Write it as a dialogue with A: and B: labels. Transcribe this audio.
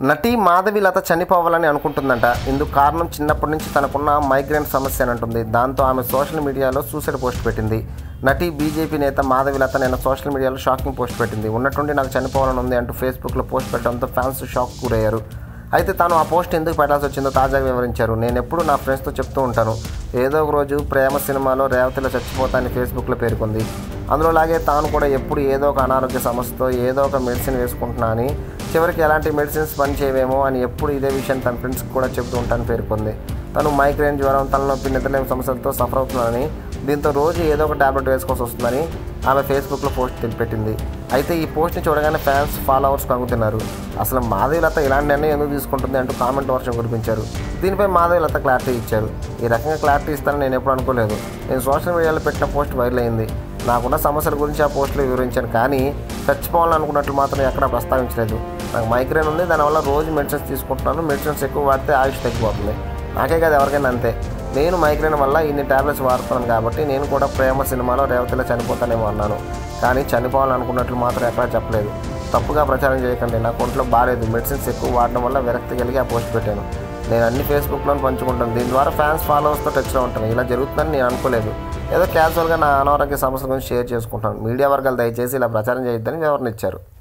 A: నటి మాధవిలత చనిపోవాలని అనుకుంటుందంట ఇందుకు కారణం చిన్నప్పటి నుంచి తనకున్న మైగ్రేన్ సమస్య అని అంటుంది దాంతో ఆమె సోషల్ మీడియాలో సూసైడ్ పోస్ట్ పెట్టింది నటి బీజేపీ నేత మాధవిలత నిన్న సోషల్ మీడియాలో షాకింగ్ పోస్ట్ పెట్టింది ఉన్నట్టుండి నాకు చనిపోవాలని ఉంది అంటూ ఫేస్బుక్లో పోస్ట్ పెట్టడంతో ఫ్యాన్స్ షాక్ గురయ్యారు అయితే తాను ఆ పోస్ట్ ఎందుకు పెట్టాల్సి వచ్చిందో తాజాగా వివరించారు నేను ఎప్పుడు నా ఫ్రెండ్స్తో చెప్తూ ఉంటాను ఏదో ఒక రోజు ప్రేమ సినిమాలో రేవతిలో చచ్చిపోతానని ఫేస్బుక్లో పేర్కొంది అందులోలాగే తాను కూడా ఎప్పుడు ఏదో ఒక అనారోగ్య సమస్యతో ఏదో ఒక మెడిసిన్ వేసుకుంటున్నా అని చివరికి ఎలాంటి మెడిసిన్స్ పనిచేయవేమో అని ఎప్పుడు ఇదే విషయం తన ఫ్రెండ్స్కి కూడా చెప్తూ ఉంటానని పేర్కొంది తను మైగ్రేన్ జ్వరం తలనొప్పి నిద్రలేని సమస్యలతో సఫర్ అవుతున్నానని దీంతో రోజు ఏదో ఒక టాబ్లెట్ వేసుకోవాల్సి వస్తుందని ఆమె ఫేస్బుక్లో పోస్ట్ పెట్టింది అయితే ఈ పోస్ట్ని చూడగానే ఫ్యాన్స్ ఫాలోవర్స్ కంగుతున్నారు అసలు మాధవిలత ఇలాంటి నిర్ణయం ఎందుకు తీసుకుంటుంది అంటూ కామెంట్ వర్షం కురిపించారు దీనిపై మాధవిలత క్లారిటీ ఇచ్చారు ఈ రకంగా క్లారిటీ ఇస్తానని నేను ఎప్పుడు అనుకోలేదు నేను సోషల్ మీడియాలో పెట్టిన పోస్ట్ వైరల్ అయింది నాకున్న సమస్యల గురించి ఆ పోస్టులో వివరించాను కానీ చచ్చిపోవాలని అనుకున్నట్లు మాత్రం ఎక్కడా ప్రస్తావించలేదు నాకు మైగ్రేన్ ఉంది దానివల్ల రోజు మెడిసిన్స్ తీసుకుంటున్నాను మెడిసిన్స్ ఎక్కువ వాడితే ఆయుష్ తగ్గిపోతుంది నాకే కాదు ఎవరికైనా అంతే నేను మైగ్రేన్ వల్ల ఇన్ని టాబ్లెట్స్ వాడుతున్నాను కాబట్టి నేను కూడా ప్రేమ సినిమాలో రేవతిలో చనిపోతానేమో అన్నాను కానీ చనిపోవాలని అనుకున్నట్లు మాత్రం ఎక్కడా చెప్పలేదు తప్పుగా ప్రచారం చేయకండి నాకు ఒంట్లో బాగాలేదు మెడిసిన్స్ ఎక్కువ వాడడం వల్ల విరక్తి కలిగి ఆ పోస్ట్ పెట్టాను నేను అన్ని ఫేస్బుక్లో పంచుకుంటాను దీని ద్వారా ఫ్యాన్స్ ఫాలోవర్స్తో టచ్లో ఉంటాను ఇలా జరుగుతుందని నేను అనుకోలేదు ఏదో క్యాజువల్గా నా అనారోగ్య సమస్యల గురించి షేర్ చేసుకుంటాను మీడియా వర్గాలు దయచేసి ఇలా ప్రచారం చేయొద్దని వివరణ ఇచ్చారు